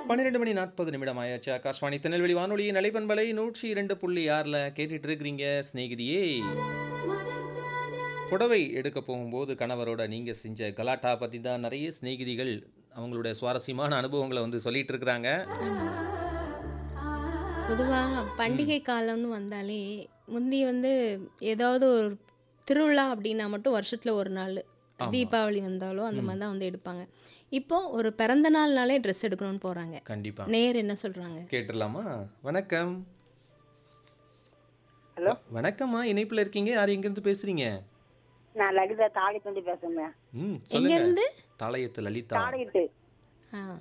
பன்னிரெண்டு மணி நாற்பது நிமிடம் ஆயாச்சு ஆகாஷ்வாணி திருநெல்வேலி வானொலி நலைபண்பலை நூற்றி இரண்டு புள்ளி ஆறில் கேட்டுட்டு இருக்கிறீங்க சிநேகிதியே புடவை எடுக்க போகும்போது கணவரோட நீங்கள் செஞ்ச கலாட்டா பற்றி தான் நிறைய சிநேகிதிகள் அவங்களோட சுவாரஸ்யமான அனுபவங்களை வந்து சொல்லிட்டு இருக்கிறாங்க பொதுவாக பண்டிகை காலம்னு வந்தாலே முந்தி வந்து ஏதாவது ஒரு திருவிழா அப்படின்னா மட்டும் வருஷத்தில் ஒரு நாள் தீபாவளி வந்தாலும் அந்த மாதிரி தான் வந்து எடுப்பாங்க இப்போ ஒரு பிறந்த நாள்னாலே ட்ரெஸ் எடுக்கணும்னு போகிறாங்க கண்டிப்பாக நேர் என்ன சொல்கிறாங்க கேட்டுடலாமா வணக்கம் ஹலோ வணக்கம்மா இணைப்பில் இருக்கீங்க யார் எங்கேருந்து பேசுறீங்க நான் லலிதா தாலிக்கொண்டு பேசுறேன் ம் சொல்லுங்க எங்கேருந்து தாளையத்து லலிதா தாலிட்டு ஆ